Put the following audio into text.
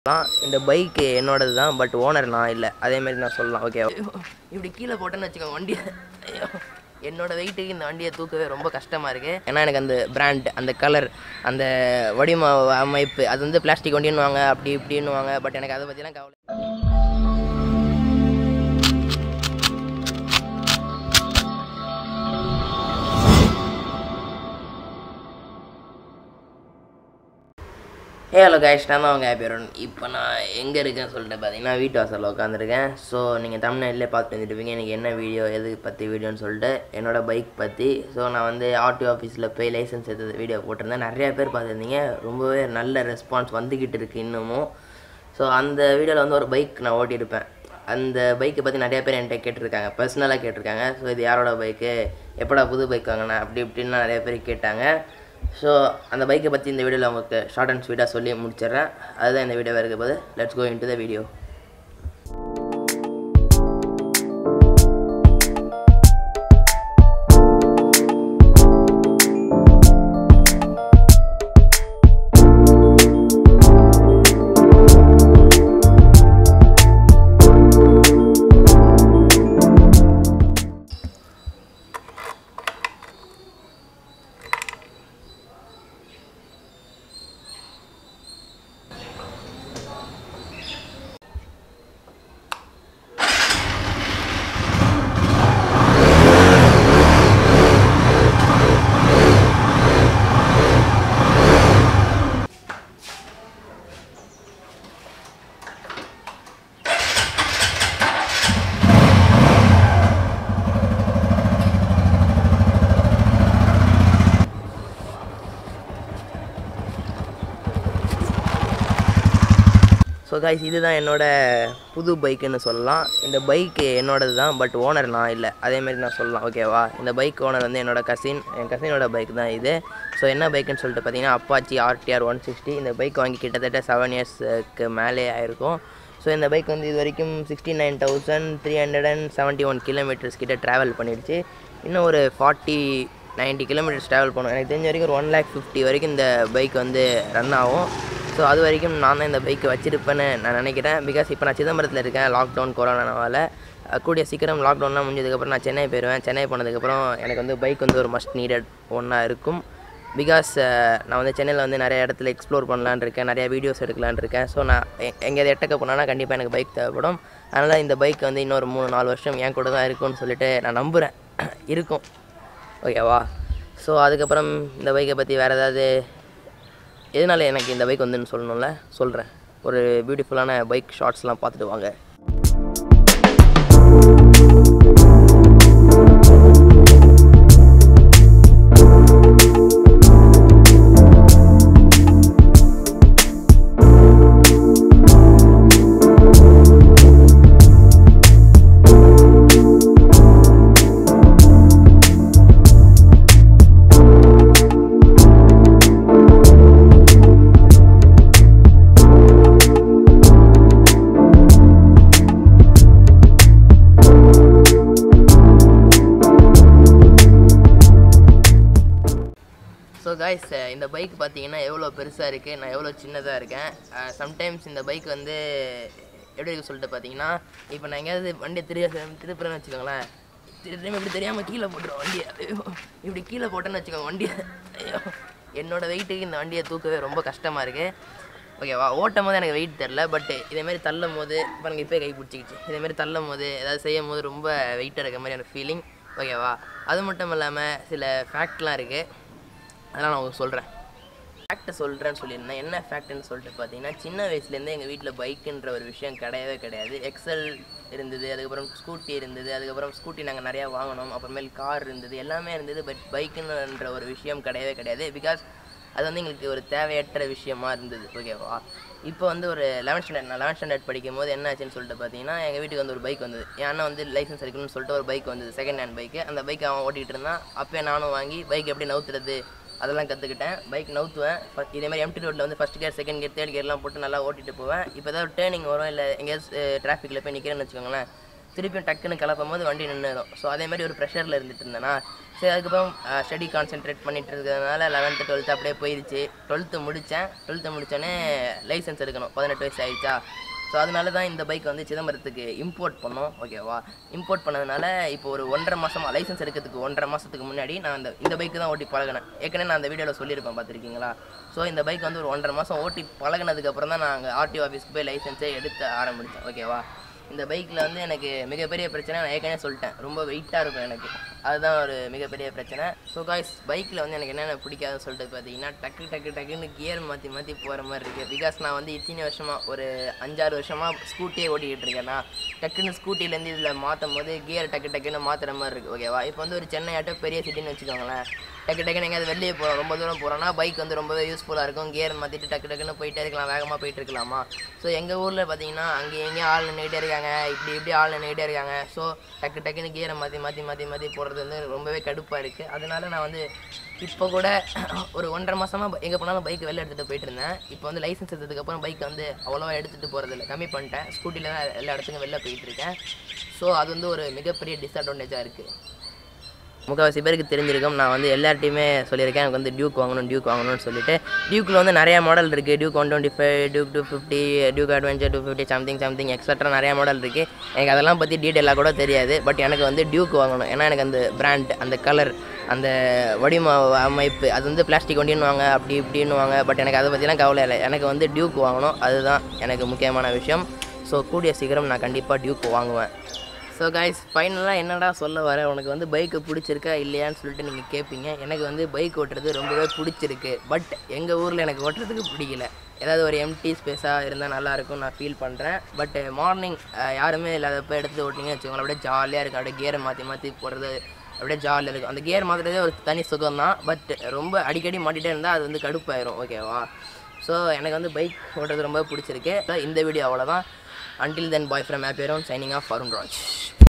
சொல்லலாம் இந்த பைக்கு என்னோடது தான் பட் ஓனர் நான் இல்லை அதே மாதிரி நான் சொல்லலாம் ஓகே இப்படி கீழே போட்டேன்னு வச்சுக்கோங்க வண்டியை ஐயோ என்னோட வெயிட்டுக்கு இந்த வண்டியை தூக்கவே ரொம்ப கஷ்டமாக இருக்குது ஏன்னா எனக்கு அந்த பிராண்ட் அந்த கலர் அந்த வடிவ அமைப்பு அது வந்து பிளாஸ்டிக் வண்டின்னுவாங்க அப்படி இப்படின்னுவாங்க பட் எனக்கு அதை பற்றிலாம் கவலை ஹே ஹலோ கைஸ் நான் தான் அவங்க ஹாப்பியரன் இப்போ நான் எங்கே இருக்கேன்னு சொல்லிட்டு பார்த்தீங்கன்னா வீட்டு வாசலில் உட்காந்துருக்கேன் ஸோ நீங்கள் தமிழ்நாட்டிலே பார்த்து வந்துட்டுருப்பீங்க எனக்கு என்ன வீடியோ எது பற்றி வீடியோன்னு சொல்லிட்டு என்னோடய பைக் பற்றி ஸோ நான் வந்து ஆர்டிஓ ஆஃபீஸில் போய் லைசன்ஸ் எடுத்தது வீடியோ போட்டிருந்தேன் நிறையா பேர் பார்த்துருந்தீங்க ரொம்பவே நல்ல ரெஸ்பான்ஸ் வந்துக்கிட்டு இருக்குது இன்னமும் ஸோ அந்த வீடியோவில் வந்து ஒரு பைக் நான் ஓட்டியிருப்பேன் அந்த பைக்கை பற்றி நிறைய பேர் என்கிட்ட கேட்டிருக்காங்க பர்சனலாக கேட்டிருக்காங்க ஸோ இது யாரோட பைக்கு எப்படா புது பைக் வாங்கினா அப்படி இப்படின்னு நிறைய பேர் கேட்டாங்க ஸோ அந்த பைக்கை பற்றி இந்த வீடியோவில் உங்களுக்கு ஷார்ட் அண்ட் ஸ்வீட்டாக சொல்லி முடிச்சிடுறேன் அதுதான் இந்த வீடியோவாக இருக்க போது let's go into the video so guys இதுதான் என்னோட புது பைக்குன்னு சொல்லலாம் இந்த பைக்கு என்னோடது தான் பட் ஓனர் நான் இல்லை அதேமாரி நான் சொல்லலாம் ஓகேவா இந்த பைக் ஓனர் வந்து என்னோட கசின் என் கசினோட பைக் தான் இது ஸோ என்ன பைக்குன்னு சொல்லிட்டு பார்த்தீங்கன்னா அப்பாச்சி ஆர்டிஆர் ஒன் சிக்ஸ்டி இந்த பைக் வாங்கி கிட்டத்தட்ட செவன் இயர்ஸ்க்கு மேலே ஆயிருக்கும் ஸோ இந்த பைக் வந்து இது வரைக்கும் sixty nine thousand three hundred and seventy one kilometres கிட்ட ட்ராவல் பண்ணிடுச்சு இன்னும் ஒரு ஃபார்ட்டி நைன்ட்டி கிலோமீட்டர்ஸ் ட்ராவல் பண்ணும் எனக்கு தெரிஞ்ச வரைக்கும் ஒரு ஒன் லேக் ஃபிஃப்டி வரைக்கும் இந்த பைக் வந்து ரன் ஆகும் ஸோ அது வரைக்கும் நான் தான் இந்த பைக்கை வச்சிருப்பேன்னு நான் நினைக்கிறேன் பிகாஸ் இப்போ நான் சிதம்பரத்தில் இருக்கேன் லாக்டவுன் கொரோனாவால் கூடிய சீக்கிரம் லாக்டவுன்லாம் முடிஞ்சதுக்கப்புறம் நான் சென்னை போயிடுவேன் சென்னை போனதுக்கப்புறம் எனக்கு வந்து பைக் வந்து ஒரு மஸ்ட் நீடட் ஒன்றா இருக்கும் பிகாஸ் நான் வந்து சென்னையில் வந்து நிறைய இடத்துல எக்ஸ்ப்ளோர் பண்ணலான்னு இருக்கேன் நிறைய வீடியோஸ் எடுக்கலான்னு இருக்கேன் ஸோ நான் எ- எங்கேயாவது எட்டக்க போனேன்னா கண்டிப்பாக எனக்கு பைக் தேவைப்படும் அதனால் இந்த பைக் வந்து இன்னொரு மூணு நாலு வருஷம் என் கூட தான் இருக்கும்னு சொல்லிட்டு நான் நம்புகிறேன் இருக்கும் ஓகேவா ஸோ அதுக்கப்புறம் இந்த பைக்கை பற்றி வேறு ஏதாவது எதனால எனக்கு இந்த பைக் வந்துன்னு சொல்லணும்ல சொல்கிறேன் ஒரு பியூட்டிஃபுல்லான பைக் ஷார்ட்ஸ்லாம் பார்த்துட்டு வாங்க ஸோ காய்ஸ் இந்த பைக் பார்த்தீங்கன்னா எவ்வளோ பெருசாக இருக்குது நான் எவ்வளோ சின்னதாக இருக்கேன் சம்டைம்ஸ் இந்த பைக் வந்து எப்படி இருக்கு சொல்லிட்டு பார்த்தீங்கன்னா இப்போ நான் எங்கேயாவது வண்டியை திரு திருப்புறேன்னு வச்சுக்கோங்களேன் திரும்ப இப்படி தெரியாமல் கீழே போட்டுருவோம் வண்டியை ஐயோ இப்படி கீழே போட்டேன்னு வச்சுக்கோங்க வண்டியை ஐயோ என்னோட வெயிட்டுக்கு இந்த வண்டியை தூக்கவே ரொம்ப கஷ்டமாக இருக்குது ஓகேவா ஓட்டும் போது எனக்கு வெயிட் தெரில பட் இதேமாரி தள்ளும் போது பாருங்க இப்போ கை பிடிச்சிக்கிச்சு இதேமாரி தள்ளும் போது ஏதாவது செய்யும் போது ரொம்ப வெயிட்டாக இருக்க மாதிரி எனக்கு ஃபீலிங் ஓகேவா அது மட்டும் இல்லாமல் சில ஃபேக்ட்லாம் இருக்குது அதெல்லாம் நான் உங்களுக்கு சொல்கிறேன் ஃபேக்ட்டை சொல்கிறேன்னு சொல்லியிருந்தேன் என்ன ஃபேக்ட்னு சொல்லிட்டு பார்த்தீங்கன்னா சின்ன வயசுலேருந்தே எங்கள் வீட்டில் பைக்குன்ற ஒரு விஷயம் கிடையவே கிடையாது எக்ஸல் இருந்தது அதுக்கப்புறம் ஸ்கூட்டி இருந்தது அதுக்கப்புறம் ஸ்கூட்டி நாங்கள் நிறையா வாங்கினோம் அப்புறமேல் கார் இருந்தது எல்லாமே இருந்தது பட் பைக்குன்ற ஒரு விஷயம் கிடையவே கிடையாது பிகாஸ் அது வந்து எங்களுக்கு ஒரு தேவையற்ற விஷயமா இருந்தது ஓகேவா இப்போ வந்து ஒரு லெவன்த் ஸ்டாண்டர்ட் நான் லெவன்த் ஸ்டாண்டர்ட் படிக்கும் போது என்ன ஆச்சுன்னு சொல்லிட்டு பார்த்தீங்கன்னா எங்கள் வீட்டுக்கு வந்து ஒரு பைக் வந்தது என் அண்ணன் வந்து லைசன்ஸ் எடுக்கணும்னு சொல்லிட்டு ஒரு பைக் வந்தது செகண்ட் ஹேண்ட் பைக்கு அந்த பைக் அவன் ஓட்டிகிட்டு இருந்தான் அப்போயே நானும் வாங்கி பைக் எப்படி நவுத்துறது அதெல்லாம் கற்றுக்கிட்டேன் பைக் நவுத்துவேன் ஃபஸ்ட் இதே மாதிரி எம்டி ரோட்டில் வந்து first gear second gear third கியர்லாம் போட்டு நல்லா ஓட்டிட்டு போவேன் இப்போ ஏதாவது டேர்னிங் வரும் இல்லை எங்கேயாவது டிராஃபிக்கில் போய் நிற்கிறேன்னு வச்சுக்கோங்களேன் திருப்பியும் டக்குன்னு கிளப்பும் போது வண்டி நின்றுடும் ஸோ அதே மாதிரி ஒரு ப்ரெஷரில் இருந்துட்டு இருந்தேனா சரி அதுக்கப்புறம் ஸ்டடி கான்சென்ட்ரேட் பண்ணிட்டு இருக்கிறதுனால லெவன்த்து டுவெல்த்து அப்படியே போயிடுச்சு டுவெல்த்து முடித்தேன் டுவெல்த்து முடித்தோடனே லைசன்ஸ் எடுக்கணும் பதினெட்டு வயசு ஆயிடுச்சா ஸோ அதனால தான் இந்த பைக் வந்து சிதம்பரத்துக்கு இம்போர்ட் பண்ணோம் ஓகேவா இம்போர்ட் பண்ணதுனால இப்போ ஒரு ஒன்றரை மாதம் லைசன்ஸ் எடுக்கிறதுக்கு ஒன்றரை மாதத்துக்கு முன்னாடி நான் அந்த இந்த பைக்கு தான் ஓட்டி பழகினேன் ஏற்கனவே நான் அந்த வீடியோவில் சொல்லியிருப்பேன் பார்த்துருக்கீங்களா ஸோ இந்த பைக் வந்து ஒரு ஒன்றரை மாதம் ஓட்டி பழகினதுக்கப்புறம் தான் நான் அங்கே ஆர்டிஓ ஆஃபீஸ்க்கு போய் லைசன்ஸே எடுத்து ஆரம்பித்தேன் ஓகேவா இந்த பைக்கில் வந்து எனக்கு மிகப்பெரிய பிரச்சனை நான் ஏற்கனவே சொல்லிட்டேன் ரொம்ப வெயிட்டாக இருக்கும் எனக்கு அதுதான் ஒரு மிகப்பெரிய பிரச்சனை ஸோ காய்ஸ் பைக்கில் வந்து எனக்கு என்னென்ன பிடிக்காதுன்னு சொல்லிட்டு பார்த்தீங்கன்னா டக்கு டக்கு டக்குன்னு கியர் மாற்றி மாற்றி போகிற மாதிரி இருக்குது பிகாஸ் நான் வந்து இத்தனை வருஷமாக ஒரு அஞ்சாறு வருஷமாக ஸ்கூட்டியே ஓட்டிக்கிட்டு இருக்கேன்னா டக்குன்னு ஸ்கூட்டிலேருந்து இதில் மாற்றும் போது கியர் டக்கு டக்குன்னு மாற்றுற மாதிரி இருக்குது ஓகேவா இப்போ வந்து ஒரு சென்னை ஆட்டோ பெரிய சிட்டின்னு வச்சுக்கோங்களேன் டக்கு டக்குன்னு எங்கேயாவது வெளியே போகிறோம் ரொம்ப தூரம் போகிறோன்னா பைக் வந்து ரொம்பவே யூஸ்ஃபுல்லாக இருக்கும் கியர் மாற்றிட்டு டக்கு டக்குன்னு போயிட்டே இருக்கலாம் வேகமாக போயிட்டு இருக்கலாமா ஸோ எங்கள் ஊரில் பார்த்தீங்கன்னா அங்கேயும் இங்கேயும் ஆள் நின்றுட்டே இருக்காங்க இப்படி இப்படி ஆள் நின்றுட்டே இருக்காங்க ஸோ டக்கு டக்குன்னு கியரை மாற்றி மாற்றி மாற்றி மாற்றி போடுறது வந்து ரொம்பவே கடுப்பாக இருக்குது அதனால நான் வந்து இப்போ கூட ஒரு ஒன்றரை மாதமாக எங்கே போனாலும் பைக் வெளில எடுத்துகிட்டு போயிட்டு இருந்தேன் இப்போ வந்து லைசன்ஸ் எடுத்ததுக்கப்புறம் பைக் வந்து அவ்வளோவா எடுத்துகிட்டு போகிறதில்ல கம்மி பண்ணிட்டேன் ஸ்கூட்டியில் தான் எல்லா இடத்துக்கும் வெளில போயிட்டு இருக்கேன் ஸோ அது வந்து ஒரு மிகப்பெரிய டிஸ்அட்வான்டேஜாக இருக்குது முக்கால்வாசி பேருக்கு தெரிஞ்சிருக்கும் நான் வந்து எல்லார்ட்டையுமே சொல்லியிருக்கேன் எனக்கு வந்து டியூக் வாங்கணும் டியூக் வாங்கணும்னு சொல்லிட்டு டியூக்கில் வந்து நிறைய மாடல் இருக்குது Duke one twenty five Duke two fifty Duke adventure two fifty something something extra நிறைய மாடல் இருக்குது எனக்கு அதெல்லாம் பற்றி டீட்டெயிலாக கூட தெரியாது பட் எனக்கு வந்து டியூக் வாங்கணும் ஏன்னா எனக்கு அந்த பிராண்ட் அந்த கலர் அந்த வடிவ அமைப்பு அது வந்து பிளாஸ்டிக் வண்டின்னுவாங்க அப்படி இப்படின்னுவாங்க பட் எனக்கு அதை பற்றிலாம் கவலை இல்லை எனக்கு வந்து டியூக் வாங்கணும் அதுதான் எனக்கு முக்கியமான விஷயம் ஸோ கூடிய சீக்கிரம் நான் கண்டிப்பாக டியூக் வாங்குவேன் ஸோ கைஸ் ஃபைனலாக என்னடா சொல்ல வர உனக்கு வந்து பைக்கு பிடிச்சிருக்கா இல்லையான்னு சொல்லிட்டு நீங்கள் கேட்பீங்க எனக்கு வந்து பைக் ஓட்டுறது ரொம்பவே பிடிச்சிருக்கு பட் எங்கள் ஊரில் எனக்கு ஓட்டுறதுக்கு பிடிக்கல ஏதாவது ஒரு எம்டி ஸ்பேஸாக இருந்தால் நல்லாயிருக்கும் நான் ஃபீல் பண்ணுறேன் பட் மார்னிங் யாருமே இல்லாதப்போ எடுத்து ஓட்டிங்கன்னு வச்சுக்கோங்களேன் அப்படியே ஜாலியாக இருக்கும் அப்படியே கியரை மாற்றி மாற்றி போடுறது அப்படியே ஜாலியாக இருக்கும் அந்த கியர் மாற்றுறதே ஒரு தனி சுகம் தான் பட் ரொம்ப அடிக்கடி மாட்டிகிட்டே இருந்தால் அது வந்து கடுப்பாயிரும் ஓகேவா ஸோ எனக்கு வந்து பைக் ஓட்டுறது ரொம்ப பிடிச்சிருக்கு So, இந்த வீடியோ அவ்வளோதான் until then bye from happy around signing off Arun Raj